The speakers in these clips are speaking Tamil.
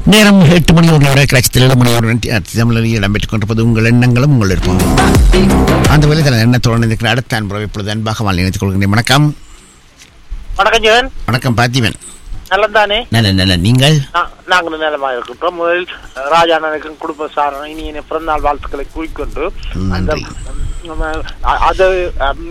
நேரம் எட்டு மணி ஒரு நிமிடம் கிளச்சத்தில் ஏழு மணி ஒரு தமிழில் இடம்பெற்றுக் கொண்டிருப்பது உங்கள் எண்ணங்களும் உங்கள் இருப்போம் அந்த வேலையில் எண்ணத்தோடு இருக்கிற அடுத்த அன்புறவை இப்பொழுது அன்பாக வாழ் நினைத்துக் கொள்கின்றேன் வணக்கம் வணக்கம் ஜெகன் வணக்கம் பார்த்திபன் நல்லதானே நல்ல நல்ல நீங்கள் நாங்களும் நலமா இருக்கின்றோம் முதலில் ராஜானனுக்கும் குடும்ப சாரணம் இனி பிறந்தநாள் வாழ்த்துக்களை கூறிக்கொண்டு அந்த நன்றி. நம்ம, அ- அது அம்,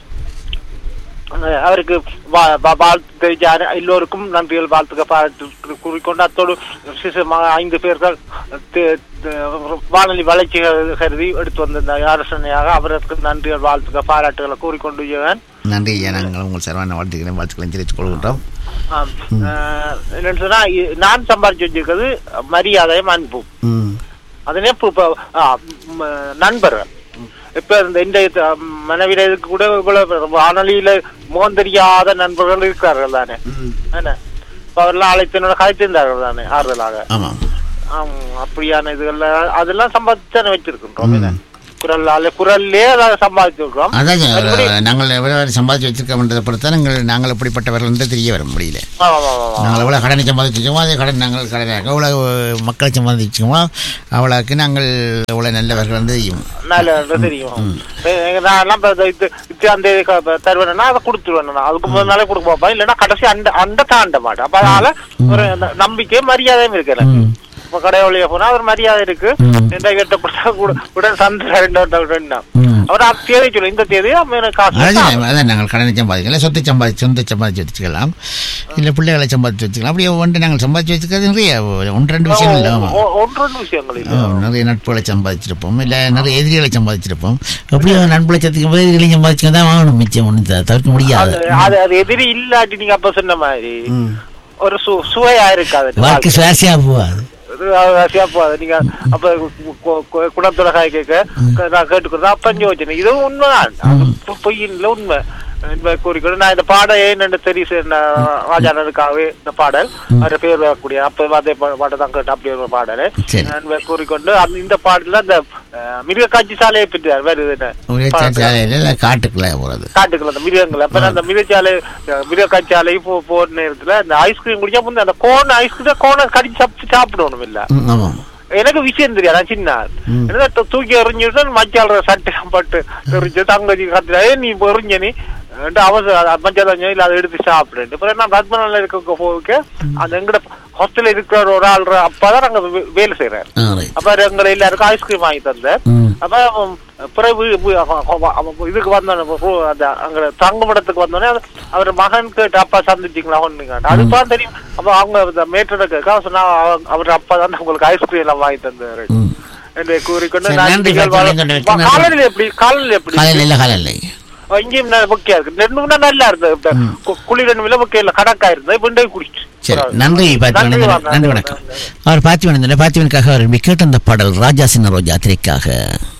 அவருக்கு வா- வா- வாழ்த்து தெரிவிச்சார் எல்லோருக்கும் நன்றிகள் வாழ்த்துக்கள் பாராட்டு கூறிக்கொண்டு அத்தோடு சிசு ம- ஐந்து பேர்கள் தி- தி- வானொலி வளர்ச்சி கருதி எடுத்து வந்த அரசனையாக அவருக்கு நன்றிகள் வாழ்த்துக்கள் பாராட்டுகளை கூறிக்கொண்டு ஜெகன் நன்றி ஐயா நாங்கள் உங்கள் சர்வான வாழ்த்துக்களை வாழ்த்துக்களை தெரிவித்துக் கொள்கின்றோம் ஆம். அஹ், என்னன்னு சொன்னா இ- நான் சம்பாதிச்சு வச்சிருக்கிறது மரியாதையும் அன்பும் ம் அதனே இப்ப- இப்ப, ஆ, ம், நண்பர் இப்ப இந்த இந்த இது, மனைவியில இதுக்கு கூட இவ்வளவு வானொலியில முகம் தெரியாத நண்பர்கள் இருக்கிறார்கள் தானே என்ன இப்ப அவரெல்லாம் அழைத்தனோட கழித்திருந்தார்கள் தானே ஆறுதலாக ஆமாம் ஆம், அப்படியான இதுகள்ல அதெல்லாம் சம்பாதிச்சு தானே வச்சிருக்கின்றோம் என்ன ம். குரல்லால குரல்லே அதை சம்பாதிச்சிருக்கிறோம் அதான் மறுபடி- நாங்கள் எவ்வளவு சம்பாதிச்சு வச்சிருக்கோம்ன்றதை பொறுத்து நாங்கள் நாங்கள் எப்படிப்பட்டவர்கள் என்று தெரிய வர முடியல ஆமா, ஆமா, ஆமா. நாங்கள் எவ்வளோ கடனை சம்பாதிச்சிருக்கோமோ அதே கடன் நாங்கள் கடனை எவ்வளோ மக்களை சம்பாதிச்சிருக்கோமோ அவ்வளோக்கு நாங்கள் எவ்வளோ நல்லவர்கள் வந்து தெரியும் நல்ல தெரியும் எங்க நான் எல்லாம் இப்ப இது- இது இத்தனை தேதி க- இப்ப தருவேன்னா அதை கொடுத்துருவேன் நான் அதுக்கு முதல் நாளே கொடுக்க பார்ப்பேன் இல்லைன்னா கடைசி அந்த அந்த தாண்ட மாட்டேன் அப்ப அதனால ஒரு ந- நம்பிக்கையும் மரியாதையும் இருக்கு எனக்கு ம். இப்ப கடை வழியா போனா ஒரு மரியாதை இருக்கு ம். எந்த கேட்டப்பட்டா கூட உடன் சந்திர ரெண்டு ம். அவர் அந்த தேதி சொல்லும் இந்த தேதி நம்ம எனக்கு காசு அதான் கொடுத்தா- அதான் நாங்கள் கடனை சம்பாதிக்கலாம் சொத்தை சம்பாதி சொந்த சம்பாதிச்சு வச்சுக்கலாம் இல்லை பிள்ளைகளை சம்பாதிச்சு வச்சுக்கலாம் அப்படியே ஒன்று நாங்கள் சம்பாதிச்சு வச்சுக்கிறது நிறைய ஒன்று ரெண்டு விஷயம் இல்லை ஆமாம் ஒ- ஒன்று ரெண்டு விஷயங்கள் இல்ல ஆ, நிறைய நட்புகளை சம்பாதிச்சிருப்போம் இல்லை நிறைய எதிரிகளை சம்பாதிச்சிருப்போம் எப்படியோ நட்புகளை சத்துக்கும் போது எதிரிகளையும் சம்பாதிச்சுக்க தான் வாங்கணும் மிச்சம் ஒன்று தவிர்க்க முடியாது அது அது அது எதிரி இல்லாட்டி நீங்க அப்ப சொன்ன மாதிரி ம். ஒரு சு சுவையா இருக்காது வாழ்க்கை சுவாரஸ்யாக போகாது இது ஆசையா போகாது நீங்க அப்ப கு- கு- கு- குணத்தோட காய் கேட்க நான் கேட்டுக்கிறேன் அப்ப யோசனை இதுவும் உண்மைதான் அது பொ- பொய்யின்ல உண்மை என்பதை கூறிக்கொண்டு நான் இந்த பாடல் ஏன்னு தெரியும் ராஜானனுக்காகவே இந்த பாடல் அவருடைய பேர் வரக்கூடிய அப்ப அதே பா- பாட்டை தான் கேட்ட அப்படி ஒரு பாடல் சரி. என்பதை கூறிக்கொண்டு அந்த இந்த பாடல அந்த அஹ், மிருக காட்சி சாலையை பற்றி வருது என்ன ஒரே சாலையில் இல்லை காட்டுக்குள்ளே போகிறது காட்டுக்குள்ள அந்த மிருகங்கள் அப்ப அந்த மிருகச்சாலை மிருக காட்சியாலை போ போற நேரத்துல அந்த ஐஸ்கிரீம் குடிச்சா முன்ன அந்த கோன் ஐஸ்கிரீம் கோனை கடிச்சு சாப்பிட்டு சாப்பிடணும் இல்ல ம், ஆமாம் எனக்கு விஷயம் தெரியாது நான் சின்ன ஆள். ம். என்ன தூ- தூக்கி எறிஞ்சுட்டு மச்சால சட்டை பட்டு எறிஞ்சு தங்கச்சி கத்துறா "ஏய், நீ இப்ப எறிஞ்ச நீ அவசரம் மச்சால இல்ல அதை எடுத்து சாப்பிடுட்டு அப்புறம் நான் ரத்மனால இருக்க போக அந்த எங்கட ஹாஸ்டல்ல இருக்கிற ஒரு ஆள் அப்பதான் நாங்க வே- வேலை செய்யறாரு ஆ ரைட் அப்ப எங்களை எல்லாருக்கும் ஐஸ்கிரீம் வாங்கி தந்தார் ம் அப்ப அவன் பிறகு வி- அவன் அவன் அவன் இதுக்கு வந்தோடனே ரூ- அந்த அங்க தங்குமிடத்துக்கு வந்தோடனே அது- அவர் மகன் கேட்டு அப்பா சந்திச்சிங்களா ஒண்ணுங்க அதுதான் தெரியும் அப்ப அவங்க மேட்டரை கேட்க சொன்னா அவ- அவர் அப்பா தான் உங்களுக்கு ஐஸ்கிரீம் எல்லாம் வாங்கி தந்தாரு ம் என்று கூறிக்கொண்டு சரி, நான் நன்றி, நீங்கள் பாப்பா, வா- நீங்கள் வா- வைக்க நன்றி. காலையில எப்படி காலையில எப்படி காலையில் இல்லை காலையில் இல்லை இங்கேயும் நல்ல முக்கியம் இருக்கு ரெண்டு மூணு நாள் நல்லா இருந்தது இப்ப கு- குளிரன் விலை முக்கியம் கணக்கா இருந்தது இப்ப இன்றைக்கு குடிச்சு சரி நன்றி பார்த்திவன் வாங்க. நன்றி வணக்கம் அவர் பார்த்திவன் பார்த்திவனுக்காக அவர் கேட்ட அந்த பாடல் ராஜா சின்ன ரோஜா திரைக்காக